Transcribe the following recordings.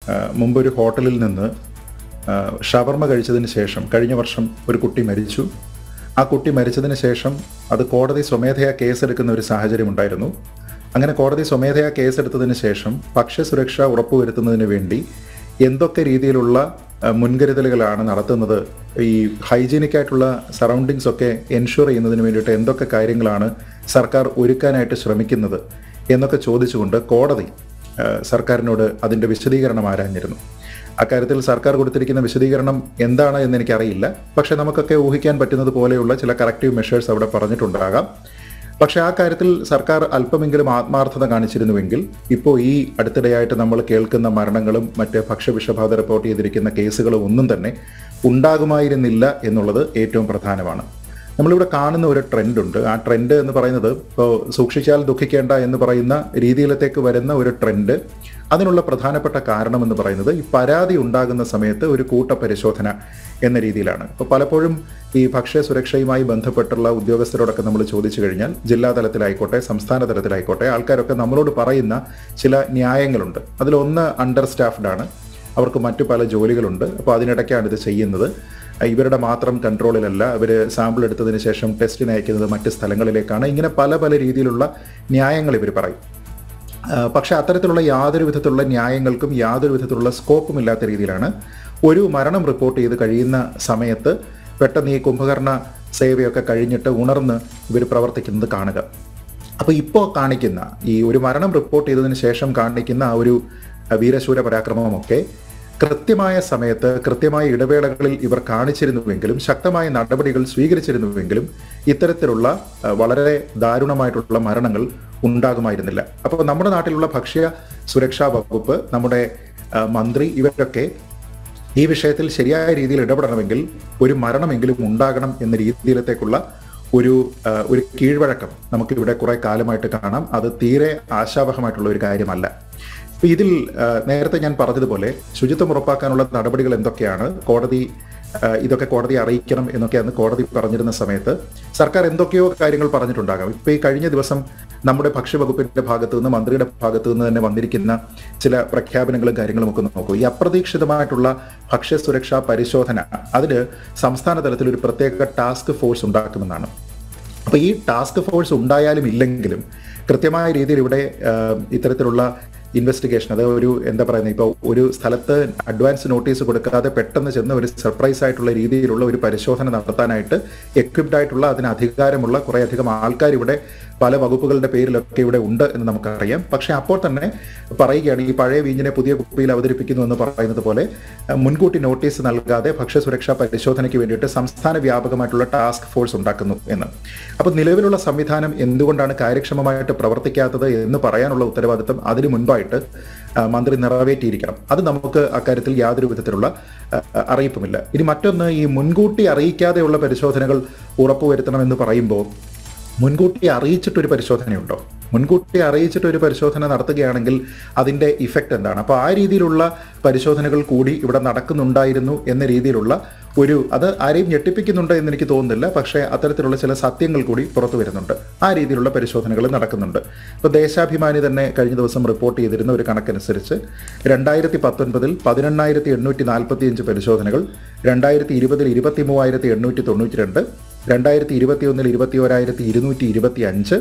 ആ, മുമ്പൊരു ഹോട്ടലിൽ നിന്ന് ആ, ഷവർമ കഴിച്ചതിന് ശേഷം കഴിഞ്ഞ വർഷം ഒരു കുട്ടി മരിച്ചു ആ കുട്ടി മരിച്ചതിന് ശേഷം അത് കോടതി സ്വമേധയാ കേസെടുക്കുന്ന ഒരു സാഹചര്യം ഉണ്ടായിരുന്നു അങ്ങനെ കോടതി സ്വമേധയാ കേസെടുത്തതിന് ശേഷം ഭക്ഷ്യസുരക്ഷ ഉറപ്പുവരുത്തുന്നതിന് വേണ്ടി എന്തൊക്കെ രീതിയിലുള്ള ആ, മുൻകരുതലുകളാണ് നടത്തുന്നത് ഈ ഹൈജീനിക് ആയിട്ടുള്ള സറൗണ്ടിങ്സ് ഒക്കെ എൻഷുർ ചെയ്യുന്നതിന് വേണ്ടിയിട്ട് എന്തൊക്കെ കാര്യങ്ങളാണ് സർക്കാർ ഒരുക്കാനായിട്ട് ശ്രമിക്കുന്നത് എന്നൊക്കെ ചോദിച്ചുകൊണ്ട് കോടതി ആ, സർക്കാരിനോട് അതിൻ്റെ വിശദീകരണം ആരാഞ്ഞിരുന്നു അക്കാര്യത്തിൽ സർക്കാർ കൊടുത്തിരിക്കുന്ന വിശദീകരണം എന്താണ് എന്ന് എനിക്കറിയില്ല പക്ഷെ നമുക്കൊക്കെ ഊഹിക്കാൻ പറ്റുന്നത് പോലെയുള്ള ചില കറക്റ്റീവ് മെഷേഴ്സ് അവിടെ പറഞ്ഞിട്ടുണ്ടാകാം പക്ഷെ ആ കാര്യത്തിൽ സർക്കാർ അല്പമെങ്കിലും ആത്മാർത്ഥത കാണിച്ചിരുന്നുവെങ്കിൽ ഇപ്പോൾ ഈ അടുത്തിടെയായിട്ട് നമ്മൾ കേൾക്കുന്ന മരണങ്ങളും മറ്റ് ഭക്ഷ്യവിഷബാധ റിപ്പോർട്ട് ചെയ്തിരിക്കുന്ന കേസുകളും ഒന്നും തന്നെ ഉണ്ടാകുമായിരുന്നില്ല എന്നുള്ളത് ഏറ്റവും പ്രധാനമാണ് നമ്മളിവിടെ കാണുന്ന ഒരു ട്രെൻഡ് ഉണ്ട് ആ ട്രെൻഡ് എന്ന് പറയുന്നത് ഇപ്പോൾ സൂക്ഷിച്ചാൽ ദുഃഖിക്കേണ്ട എന്ന് പറയുന്ന രീതിയിലത്തേക്ക് വരുന്ന ഒരു ട്രെൻഡ് അതിനുള്ള പ്രധാനപ്പെട്ട കാരണം എന്ന് പറയുന്നത് ഈ പരാതി ഉണ്ടാകുന്ന സമയത്ത് ഒരു കൂട്ട പരിശോധന എന്ന രീതിയിലാണ് ഇപ്പോൾ പലപ്പോഴും ഈ ഭക്ഷ്യ സുരക്ഷയുമായി ബന്ധപ്പെട്ടുള്ള ഉദ്യോഗസ്ഥരോടൊക്കെ നമ്മൾ ചോദിച്ചു കഴിഞ്ഞാൽ ജില്ലാ തലത്തിലായിക്കോട്ടെ സംസ്ഥാന തലത്തിലായിക്കോട്ടെ ആൾക്കാരൊക്കെ നമ്മളോട് പറയുന്ന ചില ന്യായങ്ങളുണ്ട് അതിലൊന്ന് അണ്ടർ സ്റ്റാഫ്ഡ് ആണ് അവർക്ക് മറ്റു പല ജോലികളുണ്ട് അപ്പോൾ അതിനിടയ്ക്കാണ് ഇത് ചെയ്യുന്നത് ഇവരുടെ മാത്രം കൺട്രോളിലല്ല അവർ സാമ്പിൾ എടുത്തതിന് ശേഷം ടെസ്റ്റിന് അയക്കുന്നത് മറ്റ് സ്ഥലങ്ങളിലേക്കാണ് ഇങ്ങനെ പല പല രീതിയിലുള്ള ന്യായങ്ങൾ ഇവർ പറയും ആ, പക്ഷെ അത്തരത്തിലുള്ള യാതൊരു വിധത്തിലുള്ള ന്യായങ്ങൾക്കും യാതൊരു വിധത്തിലുള്ള സ്കോപ്പും ഇല്ലാത്ത രീതിയിലാണ് ഒരു മരണം റിപ്പോർട്ട് ചെയ്ത് കഴിയുന്ന സമയത്ത് പെട്ടെന്ന് ഈ കുംഭകർണ സേവയൊക്കെ കഴിഞ്ഞിട്ട് ഉണർന്ന് ഇവർ പ്രവർത്തിക്കുന്നത് കാണുക അപ്പോൾ ഇപ്പോൾ കാണിക്കുന്ന ഈ ഒരു മരണം റിപ്പോർട്ട് ചെയ്തതിന് ശേഷം കാണിക്കുന്ന ആ ഒരു അഹ്, വീരശൂര പരാക്രമമൊക്കെ കൃത്യമായ സമയത്ത് കൃത്യമായ ഇടവേളകളിൽ ഇവർ കാണിച്ചിരുന്നുവെങ്കിലും ശക്തമായ നടപടികൾ സ്വീകരിച്ചിരുന്നുവെങ്കിലും ഇത്തരത്തിലുള്ള അഹ്, വളരെ ദാരുണമായിട്ടുള്ള മരണങ്ങൾ ഉണ്ടാകുമായിരുന്നില്ല അപ്പോൾ നമ്മുടെ നാട്ടിലുള്ള ഭക്ഷ്യ സുരക്ഷാ വകുപ്പ് നമ്മുടെ അഹ്, മന്ത്രി ഇവരൊക്കെ ഈ വിഷയത്തിൽ ശരിയായ രീതിയിൽ ഇടപെടണമെങ്കിൽ ഒരു മരണമെങ്കിലും ഉണ്ടാകണം എന്ന രീതിയിലത്തേക്കുള്ള ഒരു ആ, ഒരു കീഴ്വഴക്കം നമുക്ക് ഇവിടെ കുറെ കാലമായിട്ട് കാണാം അത് തീരെ ആശാവഹമായിട്ടുള്ള ഒരു കാര്യമല്ല ഇപ്പൊ ഇതിൽ ആ, നേരത്തെ ഞാൻ പറഞ്ഞതുപോലെ ശുചിത്വം ഉറപ്പാക്കാനുള്ള നടപടികൾ എന്തൊക്കെയാണ് കോടതി ആ, ഇതൊക്കെ കോടതിയെ അറിയിക്കണം എന്നൊക്കെ അന്ന് കോടതി പറഞ്ഞിരുന്ന സമയത്ത് സർക്കാർ എന്തൊക്കെയോ കാര്യങ്ങൾ പറഞ്ഞിട്ടുണ്ടാകാം ഇപ്പൊ ഈ കഴിഞ്ഞ ദിവസം നമ്മുടെ ഭക്ഷ്യവകുപ്പിന്റെ ഭാഗത്തു നിന്ന് മന്ത്രിയുടെ ഭാഗത്തു നിന്ന് തന്നെ വന്നിരിക്കുന്ന ചില പ്രഖ്യാപനങ്ങളും കാര്യങ്ങളും ഒക്കെ ഒന്ന് നോക്കൂ ഈ അപ്രതീക്ഷിതമായിട്ടുള്ള ഭക്ഷ്യ സുരക്ഷാ പരിശോധന അതിന് സംസ്ഥാന തലത്തിൽ ഒരു പ്രത്യേക ടാസ്ക് ഫോഴ്സ് ഉണ്ടാക്കുമെന്നാണ് അപ്പോൾ ഈ ടാസ്ക് ഫോഴ്സ് ഉണ്ടായാലും ഇല്ലെങ്കിലും കൃത്യമായ രീതിയിൽ ഇവിടെ ആ, ഇത്തരത്തിലുള്ള ഇൻവെസ്റ്റിഗേഷൻ അത് ഒരു എന്താ പറയുന്നത് ഇപ്പോൾ ഒരു സ്ഥലത്ത് അഡ്വാൻസ് നോട്ടീസ് കൊടുക്കാതെ പെട്ടെന്ന് ചെന്ന് ഒരു സർപ്രൈസ് ആയിട്ടുള്ള രീതിയിലുള്ള ഒരു പരിശോധന നടത്താനായിട്ട് എക്വിപ്ഡ് ആയിട്ടുള്ള അതിന് അധികാരമുള്ള കുറേയധികം ആൾക്കാർ ഇവിടെ പല വകുപ്പുകളുടെ പേരിലൊക്കെ ഇവിടെ ഉണ്ട് എന്ന് നമുക്കറിയാം പക്ഷേ അപ്പോൾ തന്നെ പറയുകയാണ് ഈ പഴയ വീഞ്ഞിനെ പുതിയ കുപ്പിയിൽ അവതരിപ്പിക്കുന്നു എന്ന് പറയുന്നത് പോലെ അഹ് മുൻകൂട്ടി നോട്ടീസ് നൽകാതെ ഭക്ഷ്യസുരക്ഷാ പരിശോധനയ്ക്ക് വേണ്ടിയിട്ട് സംസ്ഥാന വ്യാപകമായിട്ടുള്ള ടാസ്ക് ഫോഴ്സ് ഉണ്ടാക്കുന്നു എന്ന് അപ്പോൾ നിലവിലുള്ള സംവിധാനം എന്തുകൊണ്ടാണ് കാര്യക്ഷമമായിട്ട് പ്രവർത്തിക്കാത്തത് എന്ന് പറയാനുള്ള ഉത്തരവാദിത്തം അതിനു മുൻപായിട്ട് ആ, മന്ത്രി നിറവേറ്റിയിരിക്കണം അത് നമുക്ക് അക്കാര്യത്തിൽ യാതൊരു വിധത്തിലുള്ള ആ, അറിയിപ്പുമില്ല ഇനി മറ്റൊന്ന് ഈ മുൻകൂട്ടി അറിയിക്കാതെയുള്ള പരിശോധനകൾ ഉറപ്പുവരുത്തണമെന്ന് പറയുമ്പോൾ മുൻകൂട്ടി അറിയിച്ചിട്ടൊരു പരിശോധനയുണ്ടോ മുൻകൂട്ടി അറിയിച്ചിട്ട് ഒരു പരിശോധന നടത്തുകയാണെങ്കിൽ അതിൻ്റെ ഇഫക്റ്റ് എന്താണ് അപ്പോൾ ആ രീതിയിലുള്ള പരിശോധനകൾ കൂടി ഇവിടെ നടക്കുന്നുണ്ടായിരുന്നു എന്ന രീതിയിലുള്ള ഒരു അത് ആരെയും ഞെട്ടിപ്പിക്കുന്നുണ്ട് എന്ന് എനിക്ക് തോന്നുന്നില്ല പക്ഷേ അത്തരത്തിലുള്ള ചില സത്യങ്ങൾ കൂടി പുറത്തു വരുന്നുണ്ട് ആ രീതിയിലുള്ള പരിശോധനകൾ നടക്കുന്നുണ്ട് ഇപ്പോൾ ദേശാഭിമാനി തന്നെ കഴിഞ്ഞ ദിവസം റിപ്പോർട്ട് ചെയ്തിരുന്ന ഒരു കണക്കനുസരിച്ച് രണ്ടായിരത്തി പത്തൊൻപതിൽ പതിനെണ്ണായിരത്തി എണ്ണൂറ്റി നാൽപ്പത്തി അഞ്ച് പരിശോധനകൾ രണ്ടായിരത്തി ഇരുപതിൽ ഇരുപത്തി മൂവായിരത്തി എണ്ണൂറ്റി തൊണ്ണൂറ്റി രണ്ട് രണ്ടായിരത്തി ഇരുപത്തി ഒന്നിൽ ഇരുപത്തി ഓരായിരത്തി ഇരുന്നൂറ്റി ഇരുപത്തി അഞ്ച്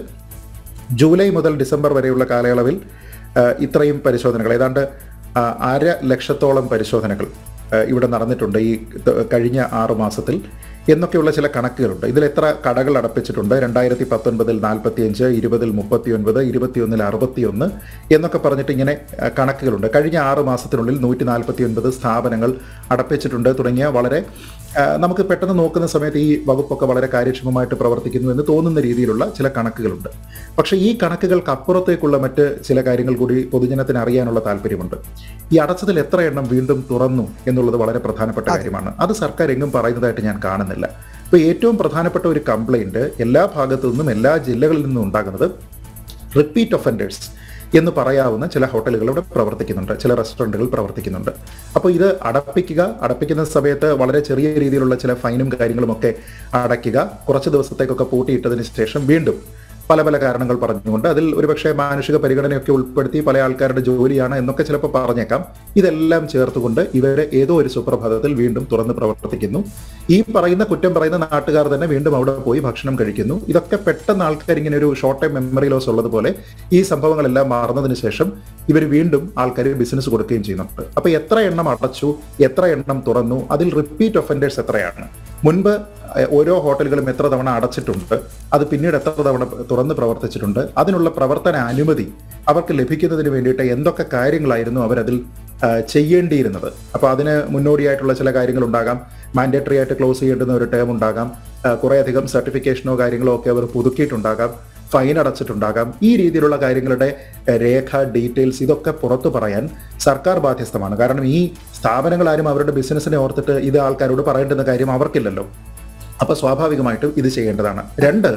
ജൂലൈ മുതൽ ഡിസംബർ വരെയുള്ള കാലയളവിൽ ആ, ഇത്രയും പരിശോധനകൾ ഏതാണ്ട് ആ, അര ലക്ഷത്തോളം പരിശോധനകൾ ആ, ഇവിടെ നടന്നിട്ടുണ്ട് ഈ ത- കഴിഞ്ഞ ആറു മാസത്തിൽ എന്നൊക്കെയുള്ള ചില കണക്കുകളുണ്ട് ഇതിൽ എത്ര കടകൾ അടപ്പിച്ചിട്ടുണ്ട് രണ്ടായിരത്തി പത്തൊൻപതിൽ നാൽപ്പത്തിയഞ്ച് ഇരുപതിൽ മുപ്പത്തിയൊൻപത് ഇരുപത്തിയൊന്നിൽ അറുപത്തിയൊന്ന് എന്നൊക്കെ പറഞ്ഞിട്ട് ഇങ്ങനെ ആ, കണക്കുകളുണ്ട് കഴിഞ്ഞ ആറ് മാസത്തിനുള്ളിൽ നൂറ്റി നാൽപ്പത്തി ഒൻപത് സ്ഥാപനങ്ങൾ അടപ്പിച്ചിട്ടുണ്ട് തുടങ്ങിയ വളരെ ആ, നമുക്ക് പെട്ടെന്ന് നോക്കുന്ന സമയത്ത് ഈ വകുപ്പൊക്കെ വളരെ കാര്യക്ഷമമായിട്ട് പ്രവർത്തിക്കുന്നു എന്ന് തോന്നുന്ന രീതിയിലുള്ള ചില കണക്കുകളുണ്ട് പക്ഷേ ഈ കണക്കുകൾക്ക് അപ്പുറത്തേക്കുള്ള മറ്റ് ചില കാര്യങ്ങൾ കൂടി പൊതുജനത്തിന് അറിയാനുള്ള താല്പര്യമുണ്ട് ഈ അടച്ചതിൽ എത്ര എണ്ണം വീണ്ടും തുറന്നു എന്നുള്ളത് വളരെ പ്രധാനപ്പെട്ട കാര്യമാണ് അത് സർക്കാർ എങ്ങും പറയുന്നതായിട്ട് ഞാൻ കാണുന്നില്ല ഇപ്പോൾ ഏറ്റവും പ്രധാനപ്പെട്ട ഒരു കംപ്ലൈന്റ് എല്ലാ ഭാഗത്തു നിന്നും എല്ലാ ജില്ലകളിൽ നിന്നും ഉണ്ടാകുന്നത് റിപ്പീറ്റ് ഒഫൻഡേഴ്സ് എന്ന് പറയാവുന്ന ചില ഹോട്ടലുകൾ ഇവിടെ പ്രവർത്തിക്കുന്നുണ്ട് ചില റെസ്റ്റോറൻറ്റുകൾ പ്രവർത്തിക്കുന്നുണ്ട് അപ്പോൾ ഇത് അടപ്പിക്കുക അടപ്പിക്കുന്ന സമയത്ത് വളരെ ചെറിയ രീതിയിലുള്ള ചില ഫൈനും കാര്യങ്ങളും ഒക്കെ അടയ്ക്കുക കുറച്ച് ദിവസത്തേക്കൊക്കെ പൂട്ടിയിട്ടതിന് ശേഷം വീണ്ടും പല പല കാരണങ്ങൾ പറഞ്ഞുകൊണ്ട് അതിൽ ഒരുപക്ഷെ മാനുഷിക പരിഗണനയൊക്കെ ഉൾപ്പെടുത്തി പല ആൾക്കാരുടെ ജോലിയാണ് എന്നൊക്കെ ചിലപ്പോൾ പറഞ്ഞേക്കാം ഇതെല്ലാം ചേർത്തുകൊണ്ട് ഇവരെ ഏതോ ഒരു സുപ്രഭാതത്തിൽ വീണ്ടും തുറന്ന് പ്രവർത്തിക്കുന്നു ഈ പറയുന്ന കുറ്റം പറയുന്ന നാട്ടുകാർ തന്നെ വീണ്ടും അവിടെ പോയി ഭക്ഷണം കഴിക്കുന്നു ഇതൊക്കെ പെട്ടെന്ന് ആൾക്കാർ ഇങ്ങനെ ഒരു ഷോർട്ട് ടൈം മെമ്മറി ലോസ് ഉള്ളതുപോലെ ഈ സംഭവങ്ങളെല്ലാം മാറുന്നതിന് ശേഷം ഇവർ വീണ്ടും ആൾക്കാർ ബിസിനസ് കൊടുക്കുകയും ചെയ്യുന്നുണ്ട് അപ്പൊ എത്ര എണ്ണം അടച്ചു എത്ര എണ്ണം തുറന്നു അതിൽ റിപ്പീറ്റ് ഒഫൻഡേഴ്സ് എത്രയാണ് മുൻപ് ഏഹ്, ഓരോ ഹോട്ടലുകളും എത്ര തവണ അടച്ചിട്ടുണ്ട് അത് പിന്നീട് എത്ര തവണ തുറന്ന് പ്രവർത്തിച്ചിട്ടുണ്ട് അതിനുള്ള പ്രവർത്തന അനുമതി അവർക്ക് ലഭിക്കുന്നതിന് വേണ്ടിയിട്ട് എന്തൊക്കെ കാര്യങ്ങളായിരുന്നു അവരതിൽ ആ, ചെയ്യേണ്ടിയിരുന്നത് അപ്പോൾ അതിന് മുന്നോടിയായിട്ടുള്ള ചില കാര്യങ്ങൾ ഉണ്ടാകാം മാൻഡേറ്ററി ആയിട്ട് ക്ലോസ് ചെയ്യേണ്ടുന്ന ഒരു ടേം ഉണ്ടാകാം ആ, കുറേയധികം സർട്ടിഫിക്കേഷനോ കാര്യങ്ങളോ ഒക്കെ അവർ പുതുക്കിയിട്ടുണ്ടാകാം ഫൈൻ അടച്ചിട്ടുണ്ടാകാം ഈ രീതിയിലുള്ള കാര്യങ്ങളുടെ എഹ്, രേഖ ഡീറ്റെയിൽസ് ഇതൊക്കെ പുറത്തു പറയാൻ സർക്കാർ ബാധ്യസ്ഥമാണ് കാരണം ഈ സ്ഥാപനങ്ങൾ ആരും അവരുടെ ബിസിനസ്സിനെ ഓർത്തിട്ട് ഇത് ആൾക്കാരോട് പറയേണ്ടുന്ന കാര്യം അവർക്കില്ലല്ലോ അപ്പൊ സ്വാഭാവികമായിട്ടും ഇത് ചെയ്യേണ്ടതാണ് രണ്ട്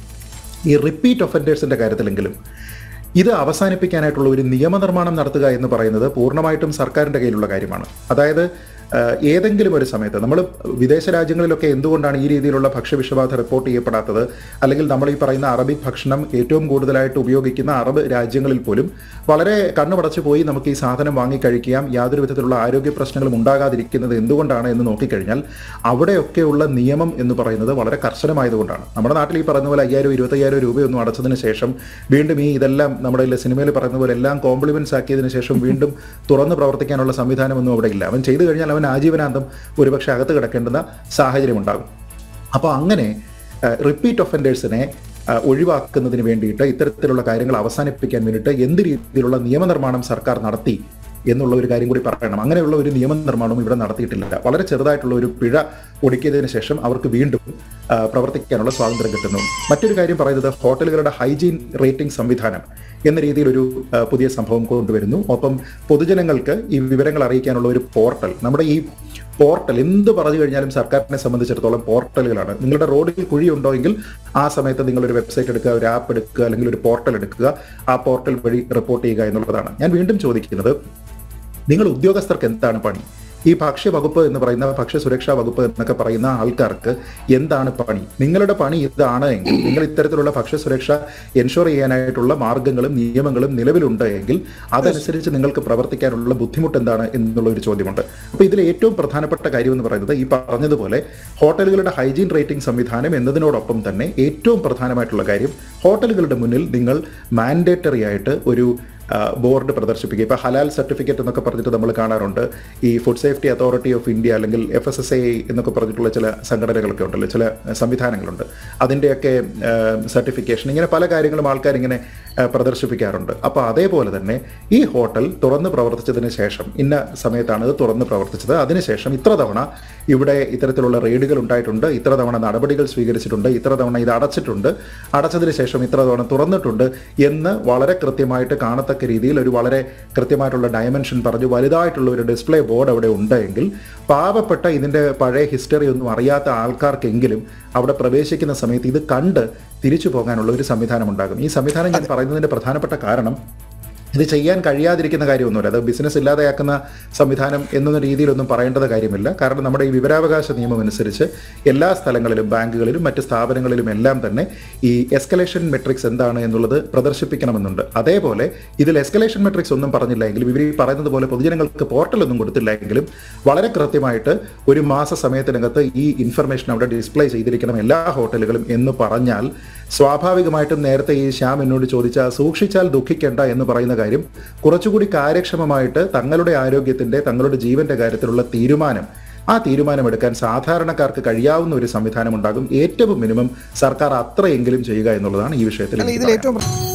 ഈ റിപ്പീറ്റ് ഒഫൻഡേഴ്സിന്റെ കാര്യത്തിലെങ്കിലും ഇത് അവസാനിപ്പിക്കാനായിട്ടുള്ള ഒരു നിയമനിർമ്മാണം നടത്തുക എന്ന് പറയുന്നത് പൂർണ്ണമായിട്ടും സർക്കാരിന്റെ കയ്യിലുള്ള കാര്യമാണ് അതായത് ആഹ്, ഏതെങ്കിലും ഒരു സമയത്ത് നമ്മൾ വിദേശ രാജ്യങ്ങളിലൊക്കെ എന്തുകൊണ്ടാണ് ഈ രീതിയിലുള്ള ഭക്ഷ്യവിഷബാധ റിപ്പോർട്ട് ചെയ്യപ്പെടാത്തത് അല്ലെങ്കിൽ നമ്മൾ ഈ പറയുന്ന അറബിക് ഭക്ഷണം ഏറ്റവും കൂടുതലായിട്ട് ഉപയോഗിക്കുന്ന അറബ് രാജ്യങ്ങളിൽ പോലും വളരെ കണ്ണുപടച്ചു പോയി നമുക്ക് ഈ സാധനം വാങ്ങി കഴിക്കാം യാതൊരു വിധത്തിലുള്ള ആരോഗ്യ പ്രശ്നങ്ങളും ഉണ്ടാകാതിരിക്കുന്നത് എന്തുകൊണ്ടാണ് എന്ന് നോക്കിക്കഴിഞ്ഞാൽ അവിടെയൊക്കെയുള്ള നിയമം എന്ന് പറയുന്നത് വളരെ കർശനമായതുകൊണ്ടാണ് നമ്മുടെ നാട്ടിൽ ഈ പറയുന്ന പോലെ അയ്യായിരം ഇരുപത്തയ്യായിരം രൂപയൊന്നും അടച്ചതിന് ശേഷം വീണ്ടും ഈ ഇതെല്ലാം നമ്മുടെ ഇല്ല സിനിമയിൽ പറയുന്ന പോലെ എല്ലാം കോംപ്ലിമെന്റ്സ് ആക്കിയതിനു ശേഷം വീണ്ടും തുറന്ന് പ്രവർത്തിക്കാനുള്ള സംവിധാനമൊന്നും അവിടെ ഇല്ല അവൻ ചെയ്തു കഴിഞ്ഞാൽ അവൻ ആജീവനാന്തം ഒരുപക്ഷെ അകത്ത് കിടക്കേണ്ടുന്ന സാഹചര്യം ഉണ്ടാകും അപ്പോൾ അങ്ങനെ റിപ്പീറ്റ് ഒഫൻഡേഴ്സിനെ ഒഴിവാക്കുന്നതിന് വേണ്ടിയിട്ട് ഇത്തരത്തിലുള്ള കാര്യങ്ങൾ അവസാനിപ്പിക്കാൻ വേണ്ടിയിട്ട് എന്ത് രീതിയിലുള്ള നിയമനിർമ്മാണം സർക്കാർ നടത്തി എന്നുള്ള ഒരു കാര്യം കൂടി പറയണം അങ്ങനെയുള്ള ഒരു നിയമനിർമ്മാണവും ഇവിടെ നടത്തിയിട്ടില്ല വളരെ ചെറുതായിട്ടുള്ള ഒരു പിഴ ഒടുക്കിയതിനു ശേഷം അവർക്ക് വീണ്ടും ആ, പ്രവർത്തിക്കാനുള്ള സ്വാതന്ത്ര്യം കിട്ടുന്നു മറ്റൊരു കാര്യം പറയുന്നത് ഹോട്ടലുകളുടെ ഹൈജീൻ റേറ്റിംഗ് സംവിധാനം എന്ന രീതിയിൽ ഒരു ആ, പുതിയ സംഭവം കൊണ്ടുവരുന്നു ഒപ്പം പൊതുജനങ്ങൾക്ക് ഈ വിവരങ്ങൾ അറിയിക്കാനുള്ള ഒരു പോർട്ടൽ നമ്മുടെ ഈ പോർട്ടൽ എന്ത് പറഞ്ഞു കഴിഞ്ഞാലും സർക്കാരിനെ സംബന്ധിച്ചിടത്തോളം പോർട്ടലുകളാണ് നിങ്ങളുടെ റോഡിൽ കുഴിയുണ്ടോ എങ്കിൽ ആ സമയത്ത് നിങ്ങൾ ഒരു വെബ്സൈറ്റ് എടുക്കുക ഒരു ആപ്പ് എടുക്കുക അല്ലെങ്കിൽ ഒരു പോർട്ടൽ എടുക്കുക ആ പോർട്ടൽ വഴി റിപ്പോർട്ട് ചെയ്യുക എന്നുള്ളതാണ് ഞാൻ വീണ്ടും ചോദിക്കുന്നത് നിങ്ങൾ ഉദ്യോഗസ്ഥർക്ക് എന്താണ് പണി ഈ ഭക്ഷ്യ വകുപ്പ് എന്ന് പറയുന്ന ഭക്ഷ്യ സുരക്ഷാ വകുപ്പ് എന്നൊക്കെ പറയുന്ന ആൾക്കാർക്ക് എന്താണ് പണി നിങ്ങളുടെ പണി ഇതാണ് എങ്കിൽ നിങ്ങൾ ഇത്തരത്തിലുള്ള ഭക്ഷ്യ സുരക്ഷ എൻഷുർ ചെയ്യാനായിട്ടുള്ള മാർഗങ്ങളും നിയമങ്ങളും നിലവിലുണ്ട് എങ്കിൽ അതനുസരിച്ച് നിങ്ങൾക്ക് പ്രവർത്തിക്കാനുള്ള ബുദ്ധിമുട്ട് എന്താണ് എന്നുള്ള ഒരു ചോദ്യമുണ്ട് അപ്പോൾ ഇതിൽ ഏറ്റവും പ്രധാനപ്പെട്ട കാര്യം എന്ന് പറയുന്നത് ഈ പറഞ്ഞതുപോലെ ഹോട്ടലുകളുടെ ഹൈജീൻ റേറ്റിംഗ് സംവിധാനം എന്നതിനോടൊപ്പം തന്നെ ഏറ്റവും പ്രധാനമായിട്ടുള്ള കാര്യം ഹോട്ടലുകളുടെ മുന്നിൽ നിങ്ങൾ മാൻഡേറ്ററി ആയിട്ട് ഒരു ആ, ബോർഡ് പ്രദർശിപ്പിക്കുക ഇപ്പോൾ ഹലാൽ സർട്ടിഫിക്കറ്റ് എന്നൊക്കെ പറഞ്ഞിട്ട് നമ്മൾ കാണാറുണ്ട് ഈ food safety authority of India അല്ലെങ്കിൽ എഫ് എസ് എസ് ഐ എന്നൊക്കെ പറഞ്ഞിട്ടുള്ള ചില സംഘടനകളൊക്കെ ഉണ്ടല്ലോ ചില സംവിധാനങ്ങളുണ്ട് അതിൻ്റെയൊക്കെ സർട്ടിഫിക്കേഷൻ ഇങ്ങനെ പല കാര്യങ്ങളും ആൾക്കാർ ഇങ്ങനെ ആ, പ്രദർശിപ്പിക്കാറുണ്ട് അപ്പോൾ അതേപോലെ തന്നെ ഈ ഹോട്ടൽ തുറന്ന് പ്രവർത്തിച്ചതിന് ശേഷം ഇന്ന സമയത്താണ് ഇത് തുറന്ന് പ്രവർത്തിച്ചത് അതിനുശേഷം ഇത്ര തവണ ഇവിടെ ഇത്തരത്തിലുള്ള റെയ്ഡുകൾ ഉണ്ടായിട്ടുണ്ട് ഇത്ര തവണ നടപടികൾ സ്വീകരിച്ചിട്ടുണ്ട് ഇത്ര തവണ ഇത് അടച്ചിട്ടുണ്ട് അടച്ചതിന് ശേഷം ഇത്ര തവണ തുറന്നിട്ടുണ്ട് എന്ന് വളരെ കൃത്യമായിട്ട് കാണത്തക്ക രീതിയിൽ ഒരു വളരെ കൃത്യമായിട്ടുള്ള ഡയമെൻഷൻ പറഞ്ഞു വലുതായിട്ടുള്ള ഒരു ഡിസ്പ്ലേ ബോർഡ് അവിടെ ഉണ്ടെങ്കിൽ പാവപ്പെട്ട ഇതിൻ്റെ പഴയ ഹിസ്റ്ററി ഒന്നും അറിയാത്ത ആൾക്കാർക്കെങ്കിലും അവിടെ പ്രവേശിക്കുന്ന സമയത്ത് ഇത് കണ്ട് തിരിച്ചു പോകാനുള്ള ഒരു സംവിധാനം ഉണ്ടാകും ഈ സംവിധാനം ഞാൻ പറയുന്നതിൻ്റെ പ്രധാനപ്പെട്ട കാരണം ഇത് ചെയ്യാൻ കഴിയാതിരിക്കുന്ന കാര്യമൊന്നുമില്ല അത് ബിസിനസ് ഇല്ലാതെയാക്കുന്ന സംവിധാനം എന്ന രീതിയിലൊന്നും പറയേണ്ടത് കാര്യമില്ല കാരണം നമ്മുടെ ഈ വിവരാവകാശ നിയമം അനുസരിച്ച് എല്ലാ സ്ഥലങ്ങളിലും ബാങ്കുകളിലും മറ്റ് സ്ഥാപനങ്ങളിലും എല്ലാം തന്നെ ഈ എസ്കലേഷൻ മെട്രിക്സ് എന്താണ് എന്നുള്ളത് പ്രദർശിപ്പിക്കണമെന്നുണ്ട് അതേപോലെ ഇതിൽ എസ്കലേഷൻ മെട്രിക്സ് ഒന്നും പറഞ്ഞില്ല എങ്കിലും ഇവർ ഈ പറയുന്നത് പോലെ പൊതുജനങ്ങൾക്ക് പോർട്ടലൊന്നും കൊടുത്തില്ല എങ്കിലും വളരെ കൃത്യമായിട്ട് ഒരു മാസ സമയത്തിനകത്ത് ഈ ഇൻഫർമേഷൻ അവിടെ ഡിസ്പ്ലേ ചെയ്തിരിക്കണം എല്ലാ ഹോട്ടലുകളും എന്ന് പറഞ്ഞാൽ സ്വാഭാവികമായിട്ടും നേരത്തെ ഈ ശ്യാം എന്നോട് ചോദിച്ച സൂക്ഷിച്ചാൽ ദുഃഖിക്കേണ്ട എന്ന് പറയുന്ന കാര്യം കുറച്ചുകൂടി കാര്യക്ഷമമായിട്ട് തങ്ങളുടെ ആരോഗ്യത്തിന്റെ തങ്ങളുടെ ജീവന്റെ കാര്യത്തിലുള്ള തീരുമാനം ആ തീരുമാനമെടുക്കാൻ സാധാരണക്കാർക്ക് കഴിയാവുന്ന ഒരു സംവിധാനം ഉണ്ടാകും ഏറ്റവും മിനിമം സർക്കാർ അത്രയെങ്കിലും ചെയ്യുക എന്നുള്ളതാണ് ഈ വിഷയത്തിൽ അല്ല എനിക്ക് ഇതിൽ പറയാനുള്ളത്. ഏറ്റവും